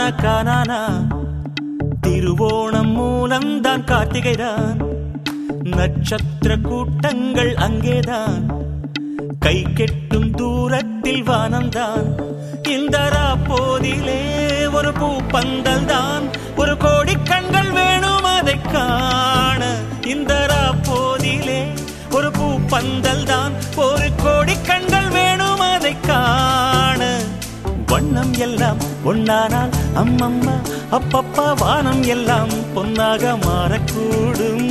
கானானா திருவோணம் மூலம்தான் கார்த்திகைதான் நட்சத்திர கூட்டங்கள் அங்கேதான் கை கெட்டும் தூரத்தில் வானம்தான் இந்த போதிலே ஒரு பூ பந்தல் தான் ஒரு கோடி கண்கள் வேணும் அதை காண இந்த போதிலே ஒரு பூ பந்தல் தான் ஒரு கோடி கண்கள் வேணும் அதை காண வண்ணம் எல்லாம் ஒன்னானால் அம்மம்மா அப்பப்பா வானம் எல்லாம் பொன்னாக மாறக்கூடும்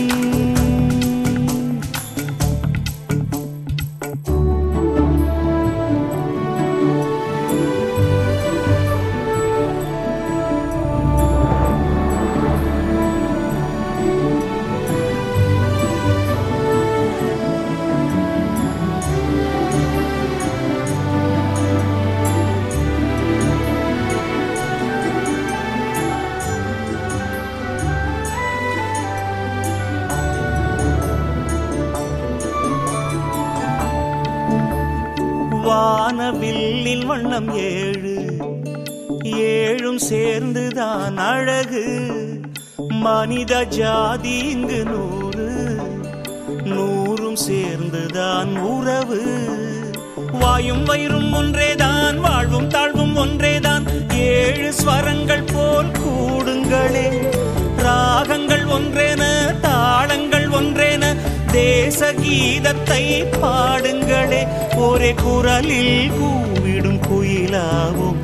வானவில்லின் வண்ணம் ஏழு ஏழும் சேர்ந்துதான் அழகு மனித ஜாதி இங்கு நூறு நூறும் சேர்ந்துதான் உறவு வாயும் வயிறும் ஒன்றேதான் வாழ்வும் தாழ்வும் ஒன்றேதான் ஏழு ஸ்வரங்கள் போல் கூடுங்களே ராகங்கள் ஒன்றேன தாளங்கள் ஒன்றேன தேச கீதத்தை பாடுங்களே ஒரே குரலில் கூவிடும் குயிலாவும்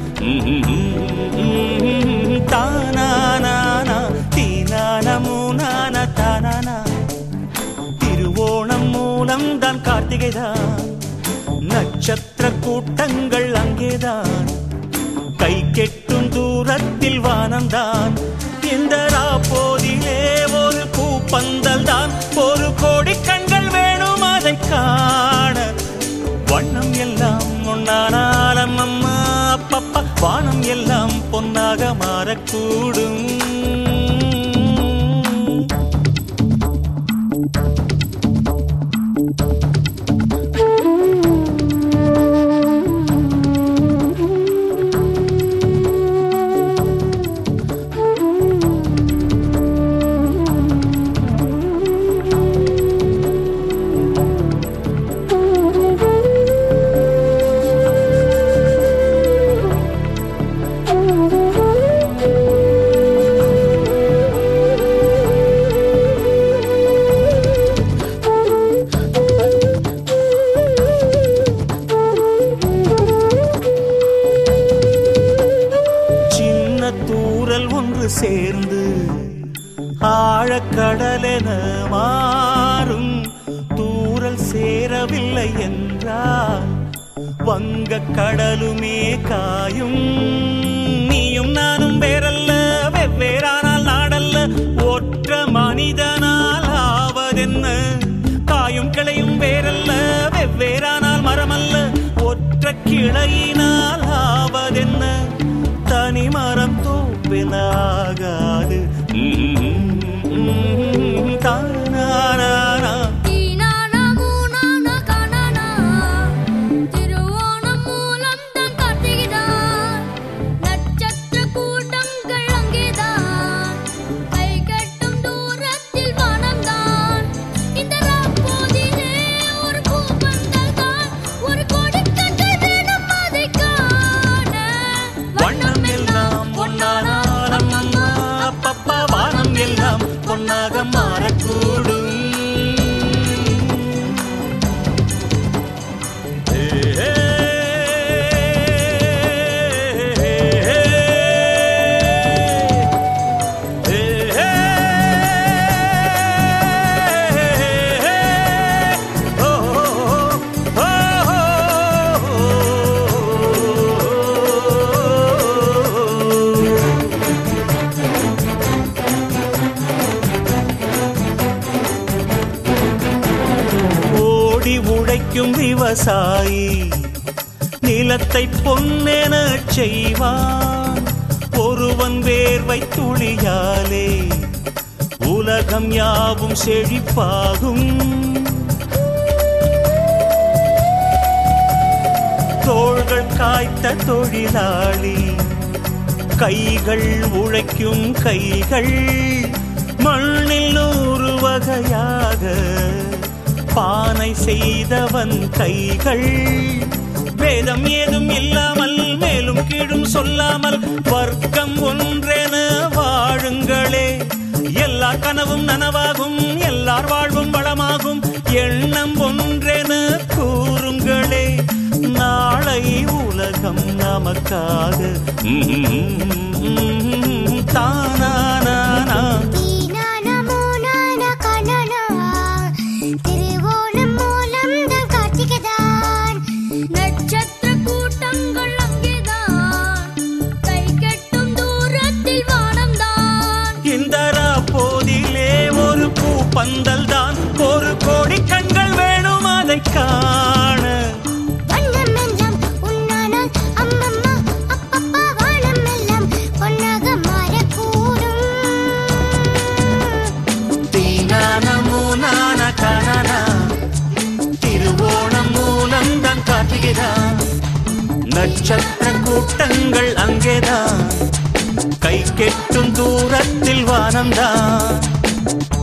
தானானா தீனானமூனான தானானா திருவோணம் மூலம் தான் கார்த்திகை தான் நட்சத்திர கூட்டங்கள் அங்கேதான் கை கெட்டும் தூரத்தில் வானம்தான் இந்த போதிலே ஒரு பூப்பந்தல் தான் ஒரு கோடி கண்கள் வேணும் அதை காண வண்ணம் எல்லாம் ஒன்னானாலம் அம்மா அப்பப்பா வானம் எல்லாம் பொன்னாக மாறக்கூடும் சின்ன தூரல் ஒன்று சேர்ந்து ஆழக்கடலென மாறும் தூரல் சேரவில்லை என்றால் வங்க கடலுமே காயும் நீயும் நானும் வேறல்ல வெவ்வேறானால் நாடல்ல ஒற்ற மனிதனால் ஆவதென்ன காயும் கிளையும் வேறல்ல வெவ்வேறானால் மரமல்ல ஒற்ற கிளையினால் ஆவதென்ன தனி மரம் தோப்பினாகாது தானானா தீனானா மூனானா கானானா திருவோணம் மூலம் தான் கார்த்திகைதான் நட்சத்திர கூட்டங்கள் அங்கேதான் கை கட்டும் தூரத்தில் வானம்தான் இந்த ராப்போதிலே ஒரு பூப்பந்தல் தான் ஒரு கோடி கண்கள் வேணும் அதை காண வண்ணம் எல்லாம் பொன்னானாலம் அம்மா அப்பப்பா வானம் எல்லாம் பொன்னாக மாறக்கூடும் ஏ, ஏ, ஏ, ஏ, ஓ, ஓ, ஓ, ஓ. ஓடி உழைக்கும் விவசாயி நிலத்தை பொன்னென செய்வான் ஒருவன் வேர்வை துளியாலே உலகம் யாவும் செழிப்பாகும் தோள்கள் காய்த்த தொழிலாளி கைகள் உழைக்கும் கைகள் மண்ணில் நூறு வகையாக பானை செய்தவன் கைகள் வேதம் ஏதும் இல்லாமல் மேலும் கீழும் சொல்லாமல் வர்க்கம் ஒன்றென வாழுங்களே எல்லார் கனவும் நனவாகும் எல்லார் வாழ்வும் வளமாகும் எண்ணம் ஒன்றென கூறுங்களே நாளை உலகம் நமக்காக தானானா ஈனானமோனான கண்ணனா, திருவோணம் மூலம்தான் கார்த்திகைதான். நட்சத்திர கூட்டங்கள் அங்கேதான் கை கெட்டும் தூரத்தில் வானம்தான் இந்த போதிலே ஒரு பூ பந்தல் தான் ஒரு கோடி கண்கள் வேணும் அதை காண வண்ணம் எல்லாம் உன்னானால் அம்மம்மா, அப்பப்பா வானம் எல்லாம் பொன்னாக மாறக்கூடும். தீனானமூனான கனனா திருவோணம் மூலம் தான் காட்டுகிறான் நட்சத்திர கூட்டங்கள் அங்கேதான் கை கெட்டும் தூரத்தில் வானம்தான்